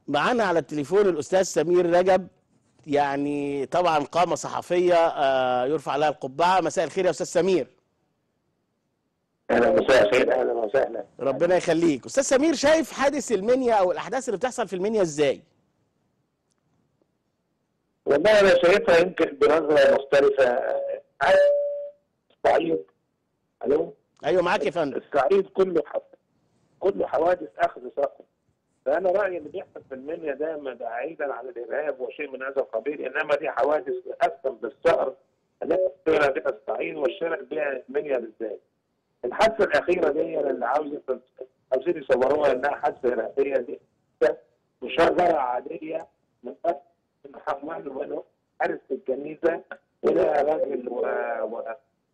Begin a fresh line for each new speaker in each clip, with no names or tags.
معانا على التليفون الاستاذ سمير رجب يعني طبعا قامه صحفيه آه، يرفع لها القبعه مساء الخير يا استاذ سمير
اهلا مساء الخير اهلا وسهلا
ربنا يخليك استاذ سمير شايف حادث المنيا او الاحداث اللي بتحصل في المنيا ازاي
والله انا شايفها يمكن بنظره مختلفه عن الصعيد الو
ايوه معاك يا فندم
الصعيد كله ح... كله حوادث اخذ سقف فانا رايي اللي بيحصل في المنيا ده ما بعيدا عن الارهاب وشيء من هذا القبيل انما دي حوادث اكثر بالثأر التي تصير بها الصعيد والشارع بها المنيا بالذات. الحادثه الاخيره دي اللي عاوز عاوزين يصوروها انها حادثه ارهابيه دي مشاجره عاديه من أجل من حمال ولو حارس الكنيسه الى راجل و و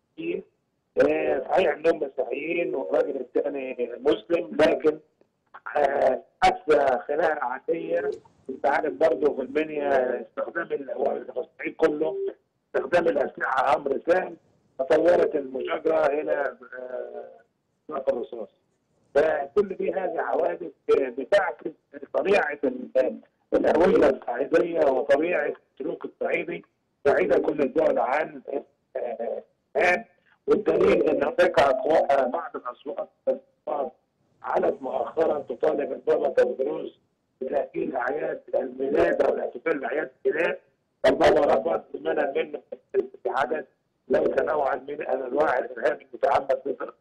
آه، صحيح انهم مسيحيين والراجل الثاني مسلم لكن آه، حادثه خناقه عاديه انت عارف برضه في المنيا استخدام ال- والصعيد كله استخدام الاسلحه امر سهل تطورت المشاجره الى آه، اطلاق الرصاص فكل دي هذه حوادث بتعكس طبيعه ال- الهويه الصعيديه وطبيعه السلوك الصعيدي بعيده كل البعد عن آه، آه، والدليل ان هناك أقوى- بعض الاصوات علت مؤخرا تطالب البابا تدروس بتاجيل اعياد الميلاد او الاحتفال باعياد الميلاد البابا رفض منع منه في عدد ليس نوعا من انواع الارهاب المتعمد بفرق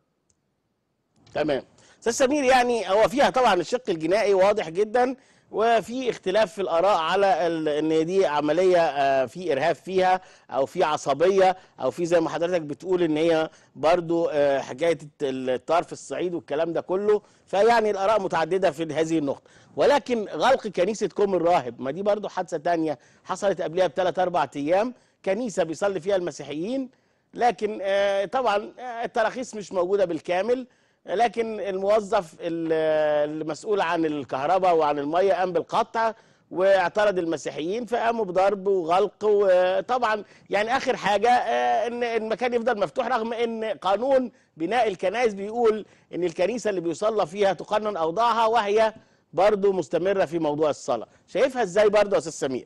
تمام استاذ سمير يعني هو فيها طبعا الشق الجنائي واضح جدا وفي اختلاف في الاراء على ال- ان دي عمليه آه، في ارهاب فيها او في عصبيه او في زي ما حضرتك بتقول ان هي برضو آه، حكايه الطرف الصعيد والكلام ده كله فيعني الاراء متعدده في هذه النقطه ولكن غلق كنيسه كوم الراهب ما دي برضو حادثه تانية حصلت قبلها بثلاث اربع ايام كنيسه بيصلي فيها المسيحيين لكن آه، طبعا آه، التراخيص مش موجوده بالكامل لكن الموظف ال- المسؤول عن الكهرباء وعن الميه قام بالقطع واعترض المسيحيين فقاموا بضرب وغلق وطبعا يعني اخر حاجه آه، ان المكان يفضل مفتوح رغم ان قانون بناء الكنائس بيقول ان الكنيسه اللي بيصلى فيها تقنن اوضاعها وهي برضو مستمره في موضوع الصلاه شايفها ازاي برضو يا استاذ سمير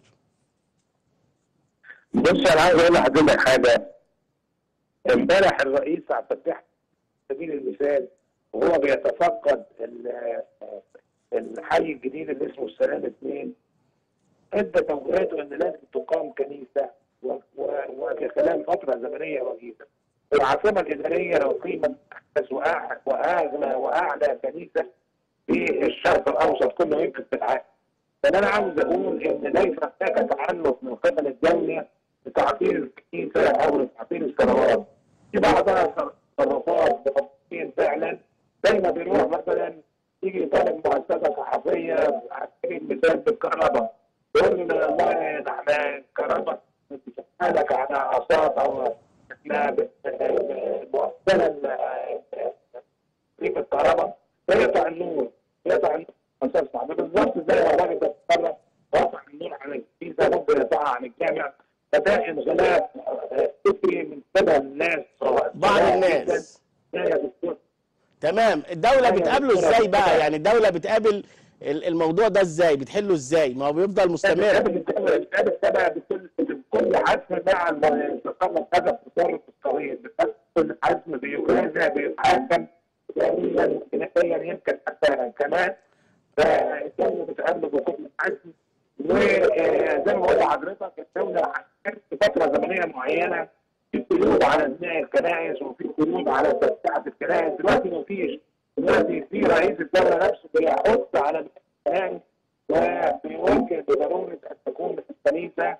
بص انا عايز اقول لحضرتك حاجه امبارح الرئيس عبد الفتاح على سبيل المثال وهو بيتفقد ال- الحي الجديد اللي اسمه السلام اثنين ادى توجيهاته ان لازم تقام كنيسه و- و- وفي خلال فتره زمنيه وجيزه. العاصمه الاداريه لو قيمت احدث وأع- واغلى واعلى كنيسه في الشرق الاوسط كله يمكن في العالم. فانا انا عاوز اقول ان ليس هناك تعنف من قبل الدوله لتعطيل الكنيسه او لتعطيل الثروات. في بعضها تصرفات مخططين فعلا زي ما بيروح مثلا يجي يطالب مؤسسه صحفيه على سبيل المثال بالكهرباء يقول له والله ده احنا الكهرباء بتسالك على اقساط او احنا ب- ب- مؤثرا قيمه الكهرباء فيقطع النور يقطع النور مؤسسه صحفيه بالظبط زي ما الراجل ده اتفرج قطع النور عن الكنيسه ممكن يقطعها عن الجامع فده انغلاق آه، فكري من قبل الناس
بعض الناس
لا يا دكتور
تمام الدوله
أيوة،
بتقابله
دكتورة،
ازاي بقى
دكتورة.
يعني الدوله بتقابل ال- الموضوع ده ازاي بتحله ازاي ما هو بيفضل مستمر
بتقابل تبع بكل بكل حزم مع الاستقامه هدف تصرف الطريق كل حزم بيوازى بيتحكم تقريبا جنائيا يمكن حتى كمان فالدوله بتقابله بكل حزم وزي ما قلت لحضرتك الدوله في فتره زمنيه معينه في قيود على بناء الكنائس وفي قيود على توسعه الكنائس دلوقتي ما فيش دلوقتي في رئيس الدوله نفسه بيحث على الكنائس وبيوجه بضروره ان تكون الكنيسه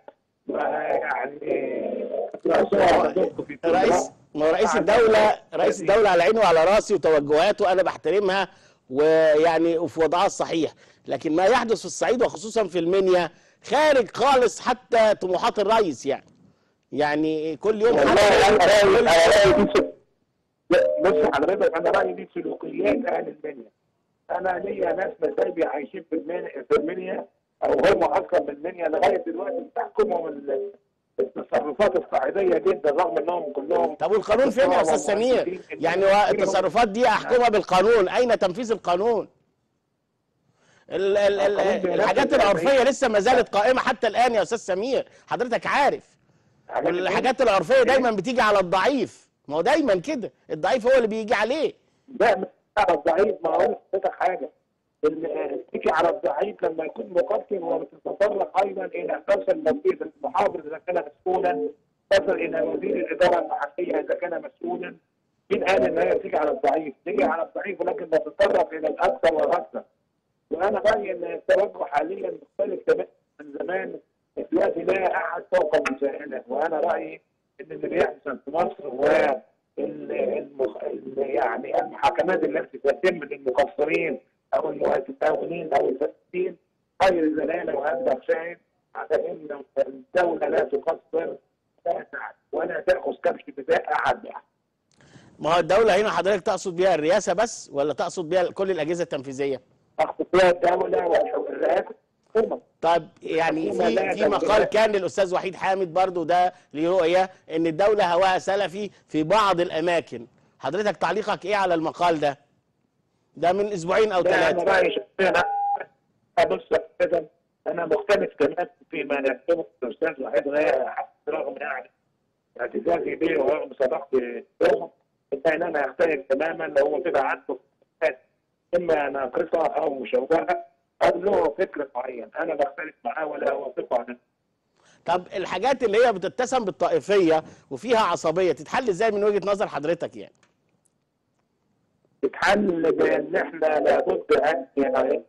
يعني في كل
رئيس
وقت.
ما هو رئيس الدولة رئيس الدولة على عيني وعلى راسي وتوجهاته أنا بحترمها ويعني وفي وضعها الصحيح لكن ما يحدث في الصعيد وخصوصا في المنيا خارج خالص حتى طموحات الرئيس يعني يعني كل يوم
والله
حادثة.
انا رايي
كل-
انا رايي دي سل- بص حضرتك انا رايي دي سلوكيات اهل المنيا انا ليا ناس مسايبي عايشين في المنيا في المنيا او هم اصلا من المنيا لغايه دلوقتي بتحكمهم ال- التصرفات الصعيديه جدا رغم انهم كلهم
طب والقانون فين يا أستاذ سمير يعني هو التصرفات دي أحكمها بالقانون أين تنفيذ القانون ال ال ال الحاجات العرفيه لسه ما زالت قائمه حتى الان يا استاذ سمير حضرتك عارف والحاجات العرفيه دايما بتيجي على الضعيف ما هو دايما كده الضعيف هو اللي بيجي عليه
لا مش على الضعيف ما اقول لحضرتك حاجه ال- تيجي على الضعيف لما يكون مقصر وبتتطرق ايضا الى تصل مسؤوليه المحافظ اذا كان مسؤولا تصل الى وزير الاداره المحليه اذا كان مسؤولا مين قال ان هي تيجي على الضعيف؟ تيجي على الضعيف ولكن بتتطرق الى الاكثر والاكثر وانا رايي ان التوجه حاليا مختلف تماما عن زمان دلوقتي لا احد فوق المساءله وانا رايي ان اللي بيحصل في مصر هو ال- المخ... ال- يعني المحاكمات التي تتم للمقصرين او المتداولين او الفاسدين غير دلاله واكبر شاهد على ان الدوله لا تقصر ولا تعد ولا تاخذ كبش بداء احد بأحد.
ما هو الدوله هنا حضرتك تقصد بيها الرئاسه بس ولا تقصد بيها كل الاجهزه التنفيذيه
اخذ فيها الدوله والرئاسه الحكومه
طيب يعني
الحكومة
في
لا
في مقال
تنفيذ.
كان للاستاذ وحيد حامد برضو ده ليه رؤيه ان الدوله هواها سلفي في بعض الاماكن حضرتك تعليقك ايه على المقال ده ده من اسبوعين او
لا انا
ثلاثه
رايي شخصيا أنا- بص كده انا مختلف تماما فيما يكتبه الاستاذ وحيد غير رغم يعني اعتزازي به ورغم صداقتي له الا ان انا اختلف تماما لو هو كده عنده اما ناقصه او مشوهه او له فكر معين انا بختلف معاه ولا اوافقه على
طب الحاجات اللي هي بتتسم بالطائفيه وفيها عصبيه تتحل ازاي من وجهه نظر حضرتك يعني
تتحل بان احنا لابد ان يعني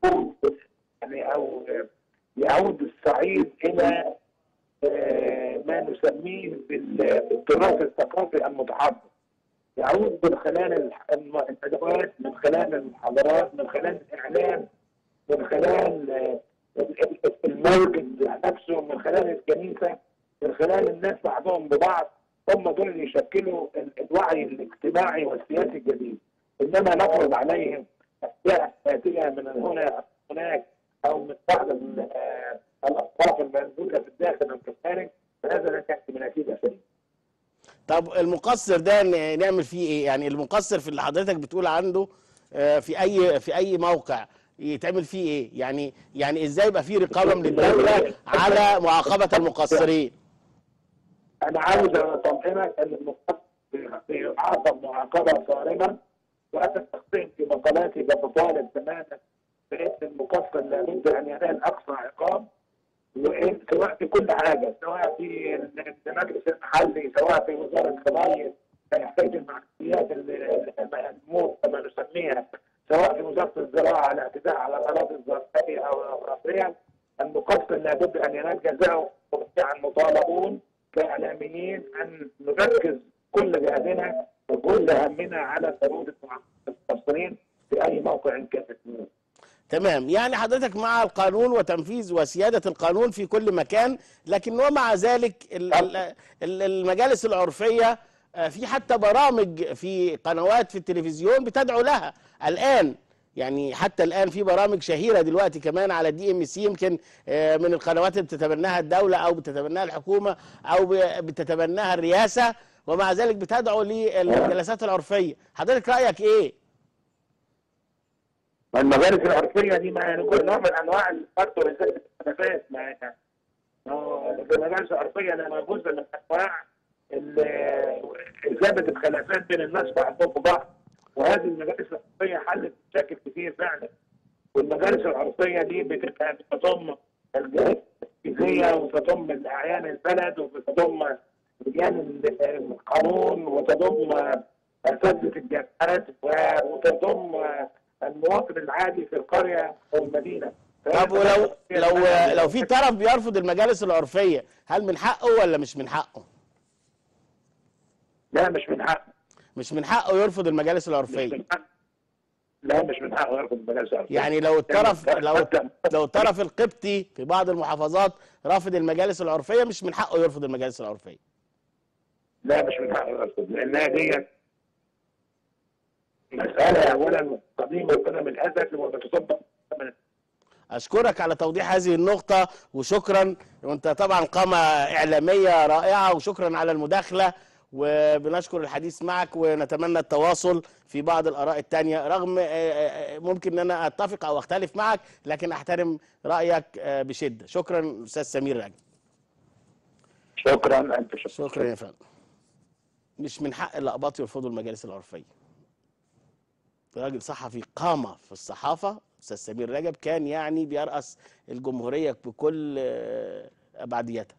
يعني او يعود الصعيد الى آه، ما نسميه بال- بالتراث الثقافي المتحضر يعود من خلال الح- الم- الادوات من خلال المحاضرات من خلال الاعلام من خلال آه، ال- ال- الموجد نفسه من خلال الكنيسه من خلال الناس بعضهم ببعض هم دول اللي يشكلوا ال- الوعي الاجتماعي والسياسي الجديد انما نفرض عليهم اشياء اتيه من هنا هناك او من بعض ال- آه، الاطراف الموجوده في الداخل او في الخارج فهذا لا تاتي بنتيجه سليمه
طب المقصر ده ن- نعمل فيه ايه يعني المقصر في اللي حضرتك بتقول عنده آه، في اي في اي موقع يتعمل فيه ايه يعني يعني ازاي يبقى في رقابه من الدوله على معاقبه المقصرين
انا عاوز اطمئنك ان المقصر يعاقب معاقبه صارمه وانا شخصيا في مقالاتي بتطالب تماما بان المقصر لابد ان ينال اقصى عقاب وإن سواء في كل حاجه سواء في المجلس المحلي سواء في وزاره الخضايا يحتاج المعلومات الموت كما نسميها سواء في وزاره الزراعه الاعتداء على الاراضي الزراعيه او الرافيه المقصر لابد ان ينال جزاءه جميعا مطالبون كاعلاميين ان نركز كل جهدنا وكل همنا على ضروره المقصرين في اي موقع كانت منه.
تمام يعني حضرتك مع القانون وتنفيذ وسيادة القانون في كل مكان لكن ومع ذلك ال- ال- ال- المجالس العرفية آه، في حتى برامج في قنوات في التلفزيون بتدعو لها الآن يعني حتى الآن في برامج شهيرة دلوقتي كمان على دي ام سي يمكن آه، من القنوات اللي بتتبناها الدولة أو بتتبناها الحكومة أو ب- بتتبناها الرئاسة ومع ذلك بتدعو للجلسات العرفية حضرتك رأيك إيه؟
المجالس العرفيه دي ما نقول نوع من انواع برضه رساله الخلافات ما يعني هو المجالس العرفيه ده جزء من انواع ال- اثابه الخلافات بين الناس بعضهم ببعض وهذه المجالس العرفيه حلت مشاكل كتير فعلا والمجالس العرفيه دي بتبقى بتضم الجهات التنفيذيه وتضم الاعيان البلد وبتضم لجان القانون وتضم اساتذه الجامعات و- وتضم المواطن العادي في القريه او المدينه
طب ولو لو لو في طرف بيرفض المجالس العرفيه هل من حقه ولا مش من حقه؟
لا مش من حقه
مش من حقه يرفض المجالس
مش
العرفيه
من حقه لا مش من حقه يرفض المجالس العرفيه
يعني لو الطرف
يعني
لو
حتى-
لو الطرف القبطي في بعض المحافظات رافض المجالس العرفيه مش من حقه يرفض المجالس العرفيه
لا مش من حقه يرفض لانها دي مساله اولا قديمه القدم الازل وبتطبق من
اشكرك على توضيح هذه النقطه وشكرا وانت طبعا قامه اعلاميه رائعه وشكرا على المداخله وبنشكر الحديث معك ونتمنى التواصل في بعض الآراء التانية رغم آه، آه، ممكن أن أنا أتفق أو أختلف معك لكن أحترم رأيك آه، بشدة شكرا أستاذ سمير راجل
شكرا انت شكرا
شكرا يا فندم مش من حق الأقباط يرفضوا المجالس العرفية راجل صحفي قامة في الصحافة أستاذ سمير رجب كان يعني بيرأس الجمهورية بكل آه، أبعديتها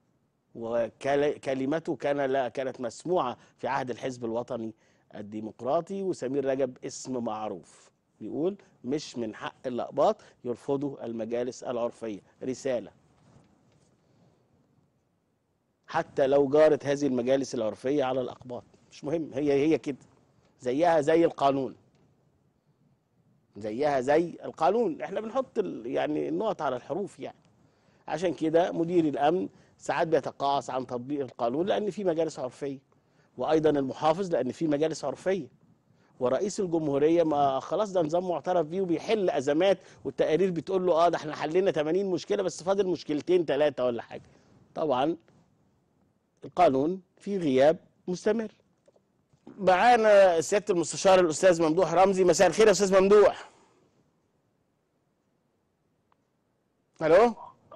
وكلمته كان لا كانت مسموعة في عهد الحزب الوطني الديمقراطي وسمير رجب اسم معروف بيقول مش من حق الأقباط يرفضوا المجالس العرفية رسالة حتى لو جارت هذه المجالس العرفية على الأقباط مش مهم هي هي كده زيها زي القانون زيها زي القانون احنا بنحط ال- يعني النقط على الحروف يعني عشان كده مدير الامن ساعات بيتقاعس عن تطبيق القانون لان في مجالس عرفيه وايضا المحافظ لان في مجالس عرفيه ورئيس الجمهوريه ما خلاص ده نظام معترف بيه وبيحل ازمات والتقارير بتقول له اه ده احنا حلينا 80 مشكله بس فاضل مشكلتين ثلاثه ولا حاجه طبعا القانون في غياب مستمر معانا سياده المستشار الاستاذ ممدوح رمزي مساء الخير يا استاذ ممدوح الو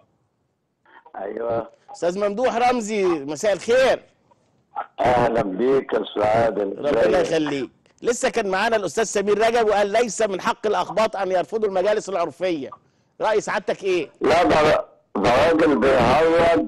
ايوه
استاذ ممدوح رمزي مساء الخير
اهلا بيك يا سعاد
ربنا يخليك لسه كان معانا الاستاذ سمير رجب وقال ليس من حق الاقباط ان يرفضوا المجالس العرفيه راي سعادتك ايه
لا ده ده راجل بيهرج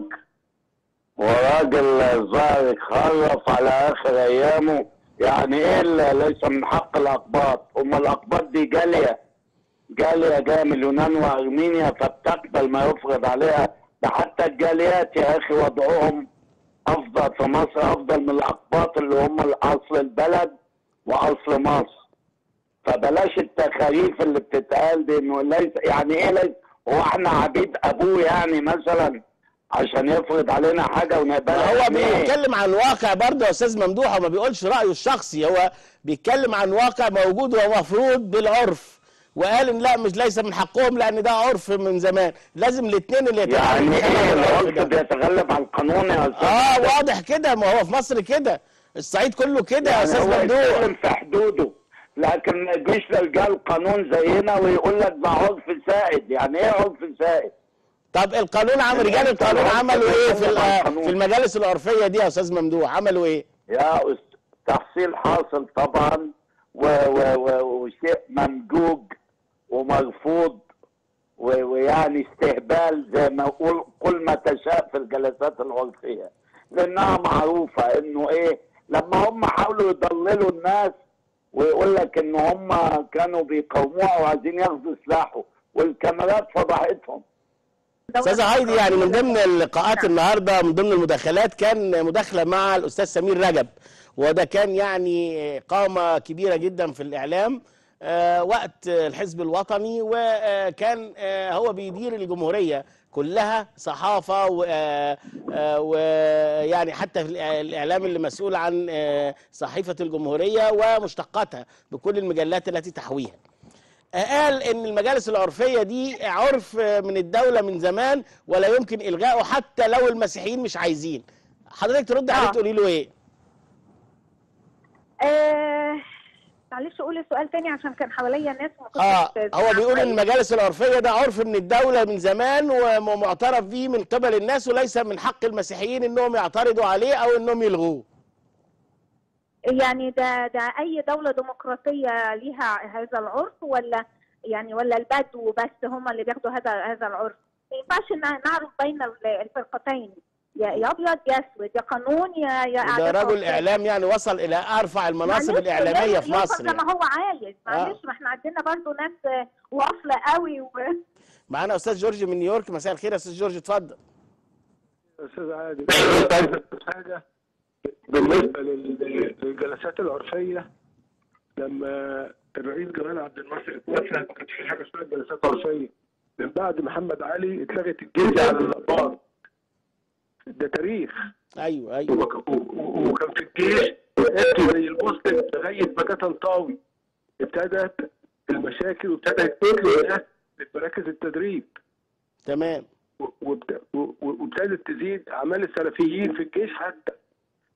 وراجل ظاهر يخرف على اخر ايامه يعني ايه اللي ليس من حق الاقباط هم الاقباط دي جاليه جاليه جايه من اليونان وارمينيا فبتقبل ما يفرض عليها ده حتى الجاليات يا اخي وضعهم افضل في مصر افضل من الاقباط اللي هم اصل البلد واصل مصر فبلاش التخاريف اللي بتتقال دي انه ليس يعني ايه ليس هو احنا عبيد ابوه يعني مثلا عشان يفرض علينا حاجه ونقبلها
هو
يعني إيه؟
بيتكلم عن واقع برضه يا استاذ ممدوح وما بيقولش رايه الشخصي هو بيتكلم عن واقع موجود ومفروض بالعرف وقال ان لا مش ليس من حقهم لان ده عرف من زمان لازم الاثنين اللي
يعني
يتعاملوا
ايه
العرف
العرف
ده.
بيتغلب على القانون يا استاذ
اه واضح كده ما هو في مصر كده الصعيد كله كده يا
يعني
استاذ
هو
ممدوح
يتكلم في حدوده لكن ما يجيش رجال قانون زينا ويقول لك ده عرف سائد يعني ايه عرف سائد
طب القانون عمل رجال
يعني
القانون
أنت
عملوا ايه في
بتتكلم عن
ال-
القانون.
في المجالس العرفيه دي يا استاذ ممدوح عملوا ايه
يا أست... تحصيل حاصل طبعا و... و... و... وشيء ممجوج ومرفوض و... ويعني استهبال زي ما اقول كل ما تشاء في الجلسات العرفيه لانها معروفه انه ايه لما هم حاولوا يضللوا الناس ويقول لك ان هم كانوا بيقاوموها وعايزين ياخدوا سلاحه والكاميرات فضحتهم
استاذه هايدي يعني من ضمن اللقاءات النهارده من ضمن المداخلات كان مداخله مع الاستاذ سمير رجب وده كان يعني قامه كبيره جدا في الاعلام آه، وقت الحزب الوطني وكان آه، هو بيدير الجمهوريه كلها صحافه و- آه، آه، ويعني حتى في الإع- الاعلام اللي مسؤول عن آه، صحيفه الجمهوريه ومشتقاتها بكل المجلات التي تحويها قال ان المجالس العرفيه دي عرف من الدوله من زمان ولا يمكن الغائه حتى لو المسيحيين مش عايزين حضرتك ترد عليه
آه.
تقولي له ايه
آه معلش قولي السؤال تاني عشان كان حواليا ناس ما كنتش
اه هو بيقول ان
عارفة
المجالس العرفيه ده عرف من الدوله من زمان ومعترف به من قبل الناس وليس من حق المسيحيين انهم يعترضوا عليه او انهم يلغوه
إيه. يعني ده ده اي دوله ديمقراطيه ليها هذا العرف ولا يعني ولا البدو بس هم اللي بياخدوا هذا هذا العرف ما ينفعش نع- نعرف بين ال- الفرقتين يا يا ابيض يا اسود يا قانون يا يا
وده
عادات
رجل
عرفية.
اعلام يعني وصل الى ارفع المناصب
معلش
الاعلاميه في
ياخد
مصر
زي
يعني.
ما هو عايز معلش ما احنا عندنا برضو ناس آه، واصله قوي و...
معانا استاذ جورج من نيويورك مساء الخير يا استاذ جورج اتفضل
استاذ عادل حاجه بالنسبه لل- للجلسات العرفيه لما الرئيس جمال عبد الناصر اتوفى ما كانش في حاجه اسمها جلسات عرفيه من بعد محمد علي اتلغت الجزيه على الاقباط ده تاريخ
ايوه ايوه
وك- و- و- وكان في الجيش وقفت زي المسلم لغايه ما جه طنطاوي ابتدت المشاكل وابتدى يتقتلوا الناس في مراكز التدريب
تمام
وابت- و- و- وابتدت تزيد اعمال السلفيين في الجيش حتى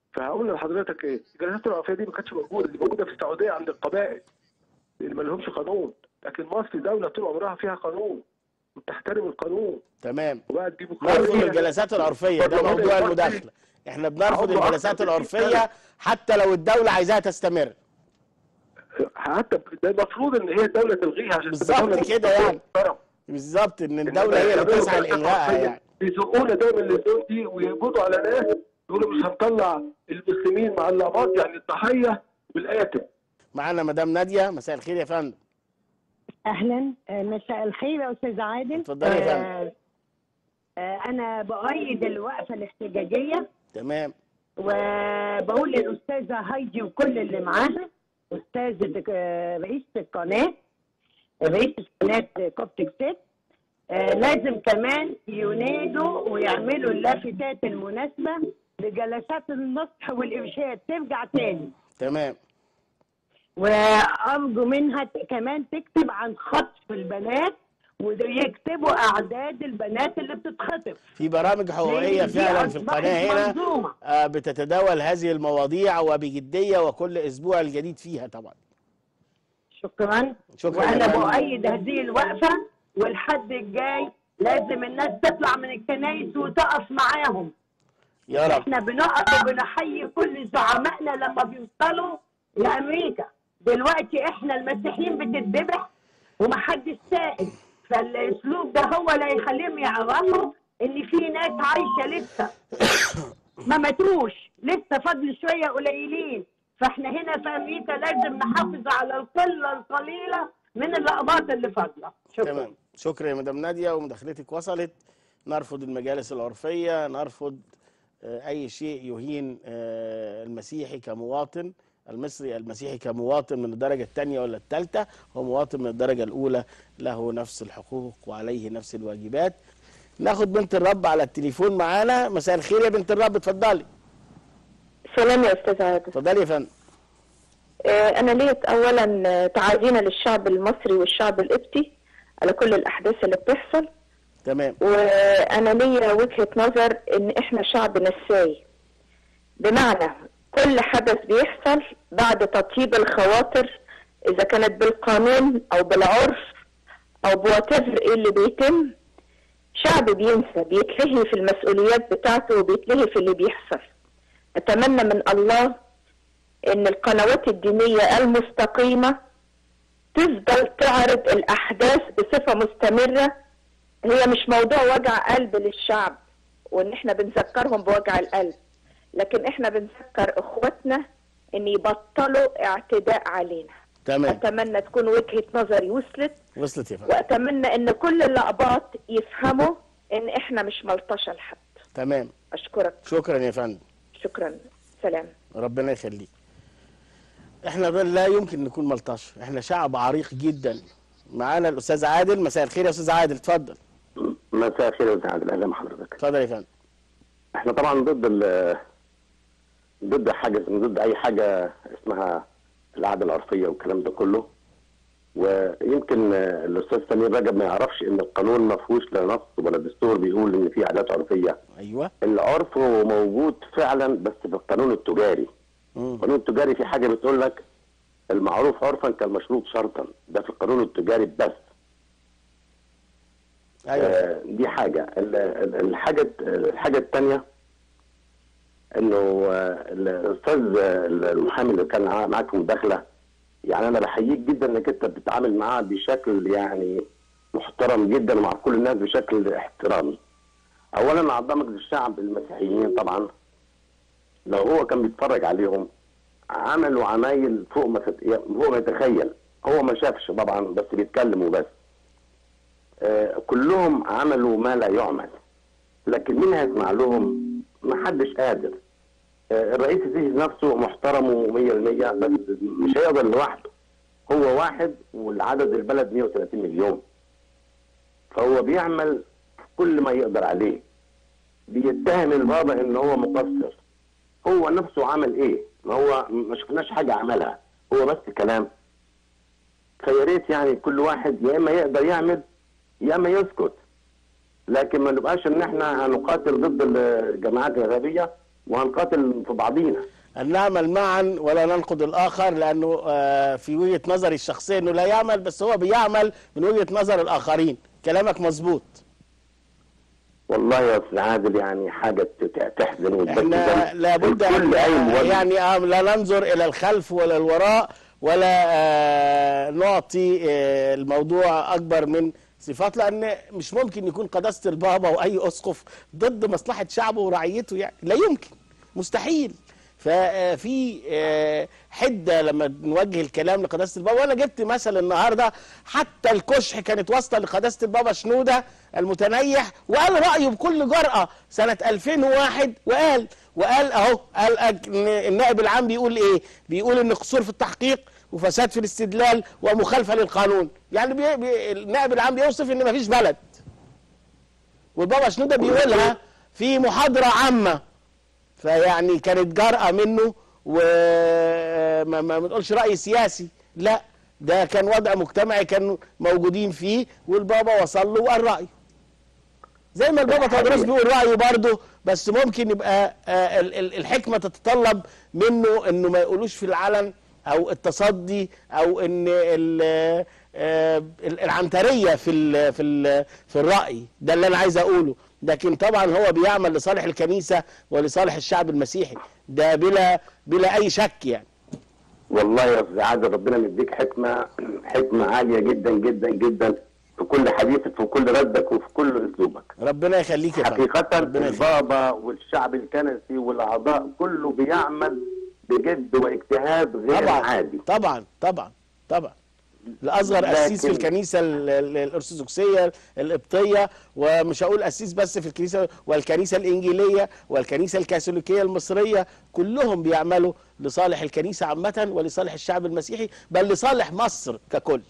فهقول لحضرتك ايه الجلسات العرفيه دي ما كانتش موجوده دي موجوده في السعوديه عند القبائل اللي ما لهمش قانون لكن مصر دوله طول عمرها فيها قانون وبتحترم القانون
تمام
وبقى ديمقراطيه
نرفض الجلسات العرفيه ده
برضه
موضوع
أنا
المداخله احنا بنرفض
برضه
الجلسات
أكتر من
العرفيه حتى لو الدوله عايزاها تستمر
حتى ده المفروض ان هي الدوله تلغيها عشان تبقى
بالظبط
دولة
كده يعني.
محترمة.
بالظبط ان الدوله هي اللي تسعى لالغائها يعني
بيزقونا دايما للزون دي ويقبضوا على ناس يقولوا مش هنطلع المسلمين مع الأقباط يعني الضحيه والقاتل
معانا مدام ناديه مساء الخير يا فندم
اهلا آه، مساء الخير يا استاذ عادل
اتفضلي يا فندم.
آه، آه، انا بايد الوقفه الاحتجاجيه
تمام
وبقول للاستاذه هايدي وكل اللي معاها استاذه آه، رئيسه القناه رئيسه قناه كوبتك ست آه، لازم كمان ينادوا ويعملوا اللافتات المناسبه لجلسات النصح والارشاد ترجع تاني
تمام
وارجو منها ت- كمان تكتب عن خطف البنات ويكتبوا اعداد البنات اللي بتتخطف
في برامج حقوقيه
لأن دي
فعلا في
أصبحت
القناه هنا
منظومة.
آه، بتتداول هذه المواضيع وبجديه وكل اسبوع الجديد فيها طبعا
شكرا
شكرا يا
وانا
فندم.
بؤيد هذه الوقفه والحد الجاي لازم الناس تطلع من الكنايس وتقف معاهم
يا رب
احنا بنقف وبنحيي كل زعمائنا لما بيوصلوا لامريكا دلوقتي احنا المسيحيين بتتذبح ومحدش سائل فالاسلوب ده هو اللي هيخليهم يعرفوا ان في ناس عايشه لسه ما ماتوش لسه فاضل شويه قليلين فاحنا هنا في امريكا لازم نحافظ على القله القليله من الاقباط اللي فاضله شكرا
تمام شكرا يا مدام ناديه ومداخلتك وصلت نرفض المجالس العرفيه نرفض آه، اي شيء يهين آه، المسيحي كمواطن المصري المسيحي كمواطن من الدرجه الثانيه ولا الثالثه هو مواطن من الدرجه الاولى له نفس الحقوق وعليه نفس الواجبات ناخد بنت الرب على التليفون معانا مساء الخير يا بنت الرب اتفضلي
سلام يا استاذ عادل
اتفضلي يا فندم
آه، انا ليت اولا آه، تعازينا للشعب المصري والشعب القبطي على كل الاحداث اللي بتحصل
تمام
وانا ليا وجهه نظر ان احنا شعب نساي بمعنى كل حدث بيحصل بعد تطيب الخواطر اذا كانت بالقانون او بالعرف او بواتيفر ايه اللي بيتم شعب بينسى بيتلهي في المسؤوليات بتاعته وبيتلهي في اللي بيحصل اتمنى من الله ان القنوات الدينيه المستقيمه تفضل تعرض الاحداث بصفه مستمره هي مش موضوع وجع قلب للشعب وان احنا بنذكرهم بوجع القلب لكن احنا بنذكر اخواتنا ان يبطلوا اعتداء علينا
تمام
اتمنى تكون وجهه نظري وصلت
وصلت يا فندم
واتمنى ان كل الاقباط يفهموا ان احنا مش ملطشه لحد
تمام
اشكرك
شكرا يا فندم
شكرا سلام
ربنا يخليك احنا لا يمكن نكون ملطش احنا شعب عريق جدا معانا الاستاذ عادل مساء الخير يا استاذ عادل اتفضل
مساء الخير يا استاذ عادل اهلا بحضرتك
اتفضل يا فندم
احنا طبعا ضد ال ضد حاجه ضد اي حاجه اسمها العاده العرفيه والكلام ده كله ويمكن آه، الاستاذ سمير رجب ما يعرفش ان القانون ما فيهوش لا نص ولا دستور بيقول ان في عادات عرفيه
ايوه
العرف هو موجود فعلا بس في القانون التجاري
مم.
القانون التجاري في حاجه بتقول لك المعروف عرفا كالمشروط شرطا ده في القانون التجاري بس
ايوه
آه، دي حاجة ال- ال- الحاجة الحاجة الثانية انه آه، الاستاذ آه، المحامي اللي كان معاه- معاك في مداخلة يعني انا بحييك جدا انك انت بتتعامل معاه بشكل يعني محترم جدا ومع كل الناس بشكل احترامي. اولا اعظمك للشعب المسيحيين طبعا لو هو كان بيتفرج عليهم عملوا عمايل فوق ما تت- فوق ما يتخيل هو ما شافش طبعا بس بيتكلم وبس آه، كلهم عملوا ما لا يعمل لكن مين هيسمع لهم ما حدش قادر آه، الرئيس السيسي نفسه محترم ومية المية بس مش هيقدر لوحده هو واحد والعدد البلد 130 مليون فهو بيعمل كل ما يقدر عليه بيتهم البابا ان هو مقصر هو نفسه عمل ايه ما هو ما شفناش حاجه عملها هو بس كلام فيا ريت يعني كل واحد يا اما يقدر يعمل يا اما يسكت لكن ما نبقاش ان احنا هنقاتل ضد الجماعات الارهابيه
وهنقاتل في بعضينا
أن نعمل معا ولا ننقد الآخر لأنه آه، في وجهة نظري الشخصية أنه لا يعمل بس هو بيعمل من وجهة نظر الآخرين كلامك مظبوط
والله يا استاذ عادل يعني حاجه ت- تحزن وتبكي
احنا
دم.
لابد أن
الكل قايم وجه.
يعني آه، لا ننظر إلى الخلف ولا الوراء ولا آه، نعطي آه، الموضوع أكبر من صفات لأن مش ممكن يكون قداسة البابا وأي أسقف ضد مصلحة شعبه ورعيته يعني لا يمكن مستحيل ففي آه، حده لما نوجه الكلام لقداسه البابا وانا جبت مثل النهارده حتى الكشح كانت واصله لقداسه البابا شنوده المتنيح وقال رايه بكل جرأه سنه 2001 وقال وقال اهو قال أج- إن النائب العام بيقول ايه؟ بيقول ان قصور في التحقيق وفساد في الاستدلال ومخالفه للقانون يعني بي بي النائب العام بيوصف ان مفيش بلد والبابا شنوده بيقولها في محاضره عامه فيعني كانت جرأة منه وما ما بنقولش رأي سياسي لا ده كان وضع مجتمعي كانوا موجودين فيه والبابا وصل له وقال رأيه زي ما البابا تدرس بيقول رأيه برضه بس ممكن يبقى آه، ال- ال- الحكمة تتطلب منه انه ما يقولوش في العلن او التصدي او ان ال- آه، ال- العنترية في ال في ال في الرأي ده اللي انا عايز اقوله لكن طبعا هو بيعمل لصالح الكنيسة ولصالح الشعب المسيحي ده بلا بلا اي شك يعني
والله يا استاذ عادل ربنا مديك حكمه حكمه عاليه جدا جدا جدا في كل حديثك في كل ردك وفي كل اسلوبك
ربنا يخليك يا فندم
حقيقة
ربنا يخليك.
البابا والشعب الكنسي والأعضاء كله بيعمل بجد واجتهاد غير
طبعا
عادي
طبعا طبعا طبعا لاصغر قسيس في
لكن-
الكنيسه ال- ال- الارثوذكسيه القبطيه ومش هقول قسيس بس في الكنيسه والكنيسه الانجيليه والكنيسه الكاثوليكيه المصريه كلهم بيعملوا لصالح الكنيسه عامه ولصالح الشعب المسيحي بل لصالح مصر ككل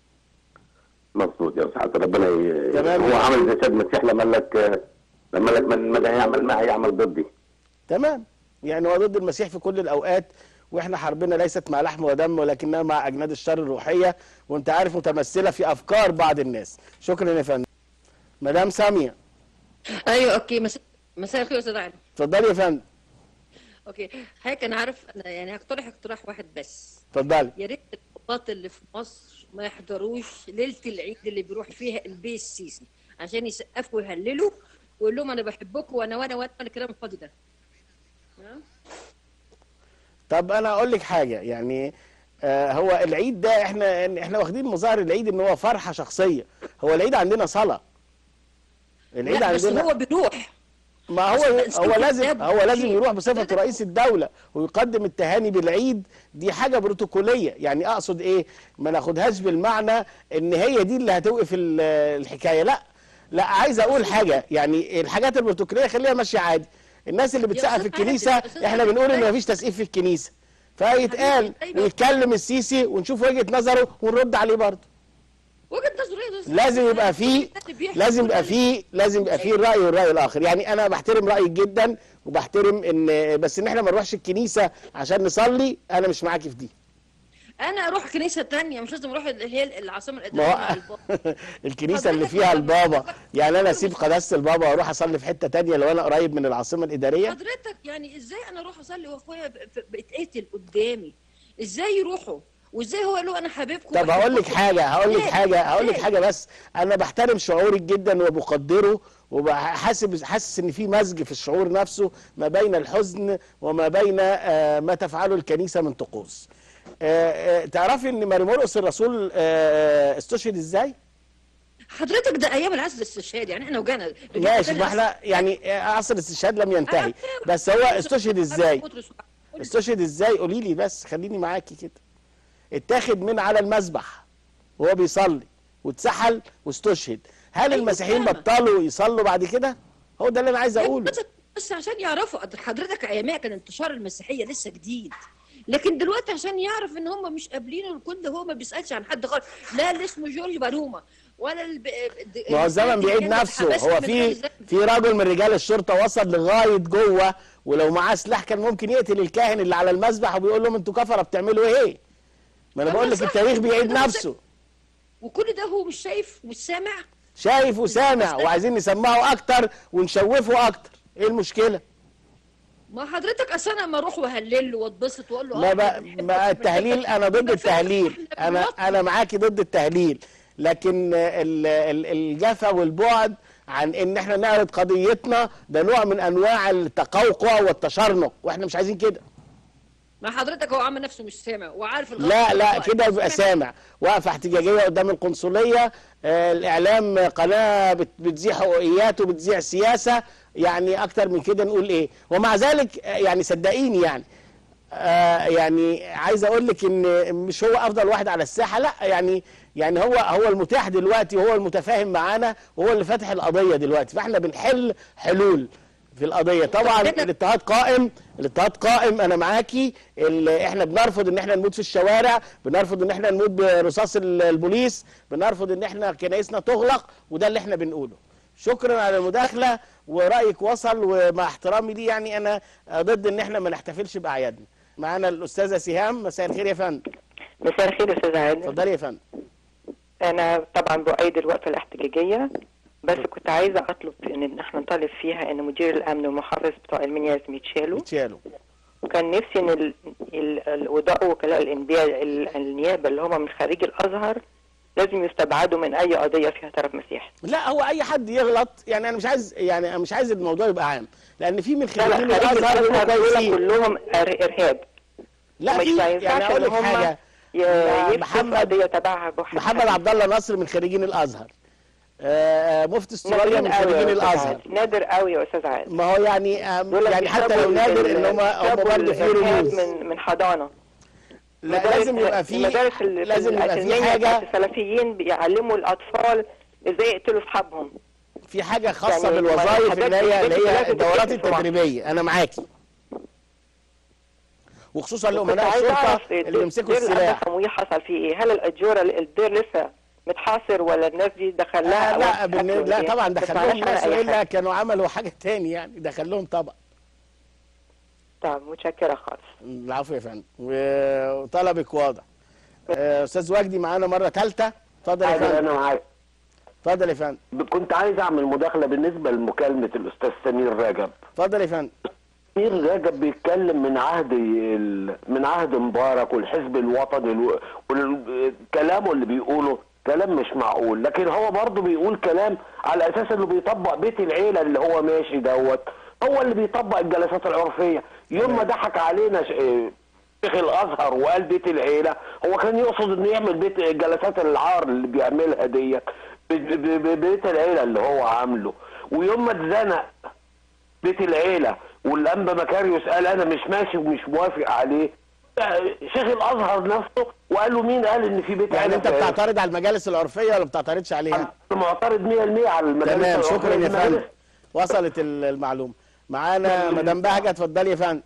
مظبوط يا أستاذ عادل ربنا ي...
تمام.
هو عمل زي سيد المسيح لما قال لك لما قال لك من ماذا يعمل معي يعمل ضدي
تمام يعني هو ضد المسيح في كل الاوقات واحنا حربنا ليست مع لحم ودم ولكنها مع اجناد الشر الروحيه وانت عارف متمثله في افكار بعض الناس شكرا يا فندم مدام ساميه
ايوه اوكي مساء مساء الخير يا استاذ علي
اتفضلي يا فندم
اوكي حضرتك انا عارف انا يعني هقترح اقتراح واحد بس
اتفضلي
يا ريت الضباط اللي في مصر ما يحضروش ليله العيد اللي بيروح فيها البي السيسي عشان يسقفوا ويهللوا ويقول لهم انا بحبكم وانا وانا وانا الكلام الفاضي ده تمام؟
طب انا اقول لك حاجه يعني آه هو العيد ده احنا احنا واخدين مظاهر العيد ان هو فرحه شخصيه هو العيد عندنا صلاه العيد
لا بس
عندنا
هو بيروح
ما هو
بس- بس
هو
في
لازم
كتاب
هو لازم
كتير.
يروح بصفه
ده-
رئيس الدوله ويقدم التهاني بالعيد دي حاجه بروتوكوليه يعني اقصد ايه ما ناخدهاش بالمعنى ان هي دي اللي هتوقف ال- الحكايه لا لا عايز اقول حاجه يعني الحاجات البروتوكوليه خليها ماشيه عادي الناس اللي بتسقف
أستاذ
في الكنيسه
عادل، يا أستاذ
احنا
عادل،
بنقول ان
طيب.
مفيش تسقيف في الكنيسه فيتقال
حبيبي، طيب.
ويتكلم السيسي ونشوف وجهه نظره ونرد عليه برضه
وجهه نظره ايه يا أستاذ؟
لازم يبقى فيه
اللي بيحصل
لازم يبقى
كل-
فيه لازم يبقى فيه الراي والراي الاخر يعني انا بحترم رايك جدا وبحترم ان بس ان احنا ما نروحش الكنيسه عشان نصلي انا مش معاكي في دي
انا اروح كنيسه تانية مش لازم اروح اللي هي العاصمه الاداريه
ما
مع
هو
البابا.
الكنيسه اللي فيها البابا يعني انا اسيب قداسه البابا واروح اصلي في حته تانية لو انا قريب من العاصمه الاداريه
حضرتك يعني ازاي انا اروح اصلي واخويا ب- ب- بيتقتل قدامي ازاي يروحوا وازاي هو يقول له انا حبيبكم
طب هقول لك
وبحبكم؟
حاجه هقول لك
إزاي؟
حاجه هقول لك
إزاي؟
حاجه بس انا بحترم شعورك جدا وبقدره وحاسس حاسس ان في مزج في الشعور نفسه ما بين الحزن وما بين آه، ما تفعله الكنيسه من طقوس آه، آه، تعرفي ان مرمرقس الرسول آه، استشهد ازاي
حضرتك ده ايام العزل الاستشهاد يعني احنا وجانا
ماشي ما احنا يعني آه، عصر الاستشهاد لم ينتهي بس هو استشهد ازاي استشهد ازاي قولي لي بس خليني معاكي كده اتاخد من على المذبح وهو بيصلي واتسحل واستشهد هل
أيوة
المسيحيين
فاهمة.
بطلوا يصلوا بعد كده هو ده اللي انا عايز اقوله
بس, بس عشان يعرفوا حضرتك ايامها كان انتشار المسيحيه لسه جديد لكن دلوقتي عشان يعرف ان هم مش قابلينه الكل هو ما بيسالش عن حد خالص لا اللي اسمه جورج باروما ولا الب...
ما هو الزمن بيعيد نفسه هو في في رجل من رجال الشرطه وصل لغايه جوه ولو معاه سلاح كان ممكن يقتل الكاهن اللي على المذبح وبيقول لهم انتوا كفره بتعملوا ايه ما انا
طب
بقول
ما
لك
صح.
التاريخ بيعيد
طب ما
نفسه
وكل ده هو مش شايف مش سامع
شايف وسامع وعايزين نسمعه اكتر ونشوفه اكتر ايه المشكله
ما حضرتك اصل انا لما اروح واهلل له واتبسط واقول له
لا
آه،
بقى
إحنا بنحبك
ما التهليل انا ضد
يبقى فعلا
التهليل
إحنا
انا
بنوطن.
انا معاكي ضد التهليل لكن ال- ال- الجفا والبعد عن ان احنا نعرض قضيتنا ده نوع من انواع التقوقع والتشرنق واحنا مش عايزين كده
ما حضرتك هو عامل نفسه مش سامع وعارف الغلط
لا لا
والخطأ.
كده يبقى سامع وقفه احتجاجيه قدام القنصليه آه الاعلام قناه بت- بتذيع حقوقيات وبتذيع سياسه يعني اكتر من كده نقول ايه ومع ذلك آه، يعني صدقيني يعني آه يعني عايز اقول لك ان مش هو افضل واحد على الساحه لا يعني يعني هو هو المتاح دلوقتي وهو المتفاهم معانا وهو اللي فاتح القضيه دلوقتي فاحنا بنحل حلول في القضيه طبعا الاضطهاد قائم الاضطهاد قائم انا معاكي ال- احنا بنرفض ان احنا نموت في الشوارع بنرفض ان احنا نموت برصاص ال- البوليس بنرفض ان احنا كنايسنا تغلق وده اللي احنا بنقوله شكرا على المداخله ورايك وصل ومع احترامي ليه يعني انا ضد ان احنا ما نحتفلش باعيادنا معانا الاستاذه سهام مساء الخير يا فندم
مساء الخير يا استاذ عادل
اتفضلي يا فندم
انا طبعا بؤيد الوقفه الاحتجاجيه بس كنت عايزه اطلب ان احنا نطالب فيها ان مدير الامن والمحافظ بتوع المنيا لازم يتشالوا
اتشالوا
وكان نفسي ان ال- ال- الوضاء وكلاء الانبياء ال- النيابه اللي هم من خريج الازهر لازم يستبعدوا من اي قضيه فيها طرف مسيحي
لا هو اي حد يغلط يعني انا مش عايز يعني أنا مش عايز الموضوع يبقى عام لان في من
لا
خريجين
لا خريج
الازهر
الازهر
بيبقوا
دول
كويسين
كلهم إر- ارهاب
لا
ومش
في
ما
يعني
ينفعش
اقول
ان
لك
هم
حاجه
ي-
لا،
يفتوا
محمد-
في قضيه تبعها بواحد
محمد
حد.
عبد الله نصر من خريجين الازهر آه، مفتي استراليا
نادرين
من
قوي يا
خريجين
أستاذ
الازهر
عادل. نادر قوي يا استاذ عادل
ما هو يعني آم،
دول
يعني حتى لو
بيشربوا
نادر
ال-
ان هم هم
بيشربوا
برضه في
الإرهاب
رموز
من من حضانه
لا
مدارس-
لازم يبقى في
المدارس اللي في
لازم يبقى في
الأكاديمية
حاجه
بتاعت السلفيين بيعلموا الاطفال ازاي يقتلوا اصحابهم
في حاجه خاصه
يعني
بالوظائف
حاجات
اللي هي اللي هي
لازم
الدورات
تتكتب طبعاً.
التدريبيه انا معاكي وخصوصا
كنت
لامناء
عايزة
الشرطه
أعرف
اللي يمسكوا
دير
السلاح
الأمن السموية حصل فيه ايه؟ هل الاجوره الدير لسه متحاصر ولا الناس دي دخل لها
لا لا,
أو
بالن-
أكل
لا
ولا
طبعا
إيه؟
دخل
ما
لهم
سمعناش
ناس
عنها أي
والا
حاجة.
كانوا عملوا حاجه تاني يعني دخل لهم طبعا
طب متشكره خالص
العفو يا فندم وطلبك واضح آه، استاذ وجدي معانا مره ثالثه اتفضل يا
عادل
فندم
انا معاك
اتفضل يا فندم
كنت عايز اعمل مداخله بالنسبه لمكالمه الاستاذ سمير رجب
اتفضل يا فندم
سمير رجب بيتكلم من عهد ال... من عهد مبارك والحزب الوطني الو... وكلامه اللي بيقوله كلام مش معقول لكن هو برضه بيقول كلام على اساس انه بيطبق بيت العيله اللي هو ماشي دوت هو اللي بيطبق الجلسات العرفيه يوم ما ضحك علينا ش... إيه، شيخ الازهر وقال بيت العيله هو كان يقصد انه يعمل بيت جلسات العار اللي بيعملها ديت ب- ب- ب- بيت العيله اللي هو عامله ويوم ما اتزنق بيت العيله والانبا مكاريوس قال انا مش ماشي ومش موافق عليه آه، شيخ الازهر نفسه وقال له مين قال ان في بيت
يعني
عيله
انت
في-
بتعترض على المجالس العرفيه ولا ما بتعترضش عليها
انا معترض 100% على المدارس
تمام
العرفية.
شكرا يا
المدارس-
فندم وصلت ال- المعلومه معانا مدام بهجه اتفضلي يا فندم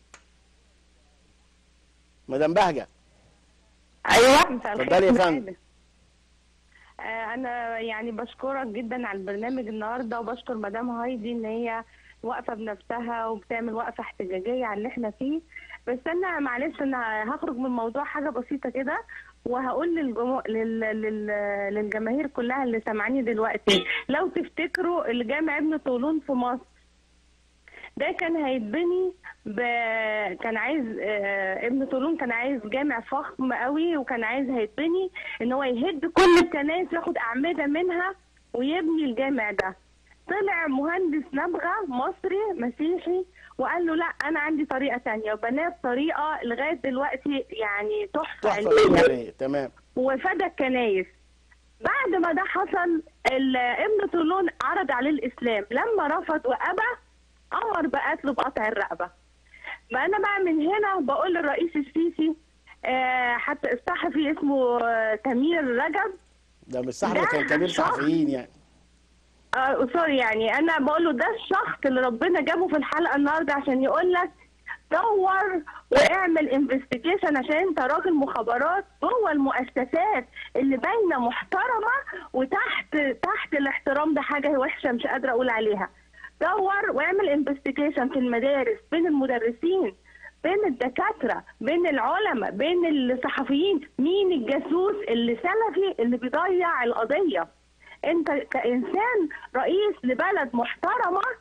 مدام بهجه
ايوه مساء الخير.
اتفضلي يا فندم
آه، انا يعني بشكرك جدا على البرنامج النهارده وبشكر مدام هايدي ان هي واقفه بنفسها وبتعمل وقفه احتجاجيه على اللي احنا فيه بس انا معلش انا هخرج من موضوع حاجه بسيطه كده وهقول للجمو... لل... لل... للجماهير كلها اللي سامعاني دلوقتي لو تفتكروا الجامع ابن طولون في مصر ده كان هيتبني ب... كان عايز آه، ابن طولون كان عايز جامع فخم قوي وكان عايز هيتبني ان هو يهد كل الكنائس ياخد اعمده منها ويبني الجامع ده طلع مهندس نبغه مصري مسيحي وقال له لا انا عندي طريقه تانية وبناه بطريقه لغايه دلوقتي يعني تحفه
تحفه
علميه
معمارية، تمام
وفدى الكنايس بعد ما ده حصل ال- ابن طولون عرض عليه الاسلام لما رفض وابى امر بقتله بقطع الرقبه فانا بقى من هنا بقول للرئيس السيسي آه، حتى الصحفي اسمه آه، تمير رجب
ده مش صح ده
ده
كان كبير
شخص-
صحفيين يعني
آه سوري يعني انا بقول له ده الشخص اللي ربنا جابه في الحلقه النهارده عشان يقول لك دور واعمل انفستيجيشن عشان انت راجل مخابرات جوه المؤسسات اللي باينه محترمه وتحت تحت الاحترام ده حاجه وحشه مش قادره اقول عليها دور واعمل انفستيجيشن في المدارس بين المدرسين بين الدكاتره بين العلماء بين الصحفيين مين الجاسوس اللي سلفي اللي بيضيع القضيه انت كانسان رئيس لبلد محترمه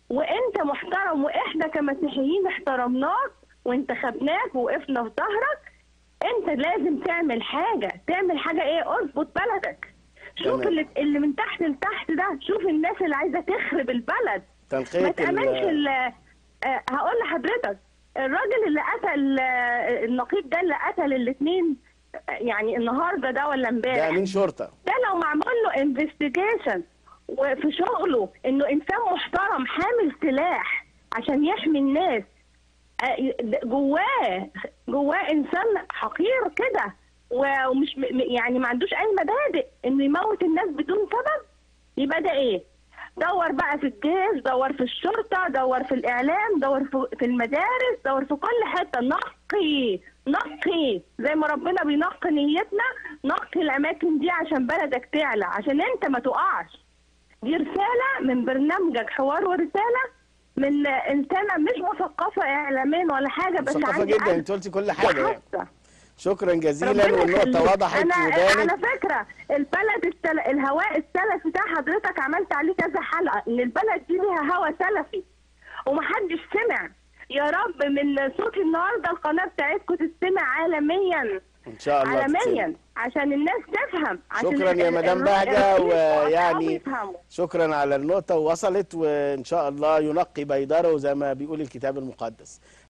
وانت محترم واحنا كمسيحيين احترمناك وانتخبناك ووقفنا في ظهرك انت لازم تعمل حاجه تعمل حاجه ايه اظبط بلدك شوف
تمام.
اللي, اللي من تحت لتحت ده شوف الناس اللي عايزه تخرب البلد ما
تنقيه
تأمنش
ال-
ال- آه، هقول لحضرتك الراجل اللي قتل آه، النقيب ده اللي قتل الاثنين يعني النهارده ده ولا
ده
امبارح
امين شرطه
ده لو معمول له انفستيجيشن وفي شغله انه انسان محترم حامل سلاح عشان يحمي الناس آه، جواه جواه انسان حقير كده ومش م- م- يعني ما عندوش اي مبادئ انه يموت الناس بدون سبب يبقى ده ايه؟ دور بقى في الجيش دور في الشرطه دور في الاعلام دور في- في المدارس دور في كل حته نقي نقي زي ما ربنا بينقي نيتنا نقي الاماكن دي عشان بلدك تعلى عشان انت ما تقعش دي رساله من برنامجك حوار ورساله من انسانه مش مثقفه اعلاميا ولا حاجه بس
مثقفه
عندي
جدا
قلب
انت قلتي كل حاجه يعني
وحاسة.
شكرا جزيلا
ربنا
والنقطه
يخليك.
وضحت
انا
وبانت
على فكره البلد السل... الهواء السلفي ده حضرتك عملت عليه كذا حلقه ان البلد دي ليها هواء سلفي ومحدش سمع يا رب من صوتي النهارده القناه بتاعتكم تستمع عالميا
ان شاء الله تتم.
عالميا عشان الناس تفهم عشان
شكرا
ال-
يا
ال-
مدام
ال-
بهجه
الرئيس
ويعني
يفهموا.
شكرا على النقطه ووصلت وان شاء الله ينقي بيضره زي ما بيقول الكتاب المقدس